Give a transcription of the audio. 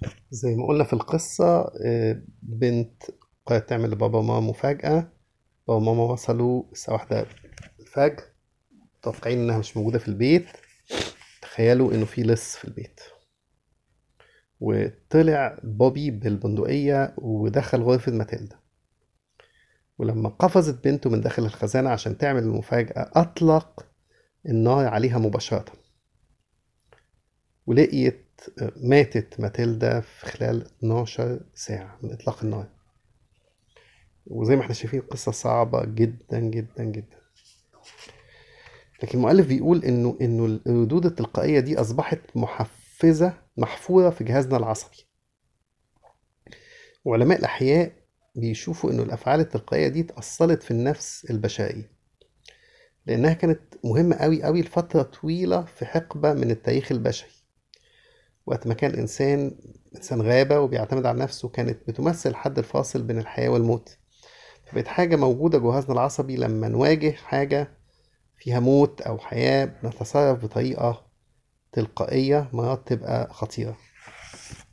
زي ما قلنا في القصة آه، بنت قررت تعمل لبابا وماما مفاجأة بابا وماما وصلوا الساعة واحدة الفجر متوقعين إنها مش موجودة في البيت تخيلوا إنه في لص في البيت وطلع بوبي بالبندقية ودخل غرفة ماتيلدا ولما قفزت بنته من داخل الخزانة عشان تعمل المفاجأة أطلق النار عليها مباشرة ولقيت ماتت ماتيلدا في خلال 12 ساعة من إطلاق النار وزي ما احنا شايفين قصة صعبة جدا جدا جدا لكن المؤلف بيقول انه انه الردود التلقائية دي اصبحت محفزة محفورة في جهازنا العصبي وعلماء الأحياء بيشوفوا انه الأفعال التلقائية دي اتأصلت في النفس البشرية لأنها كانت مهمة أوي أوي لفترة طويلة في حقبة من التاريخ البشري وقت ما كان الإنسان إنسان غابة وبيعتمد على نفسه كانت بتمثل الحد الفاصل بين الحياة والموت فبقت حاجة موجودة جهازنا العصبي لما نواجه حاجة فيها موت أو حياة نتصرف بطريقة تلقائية مرات تبقى خطيرة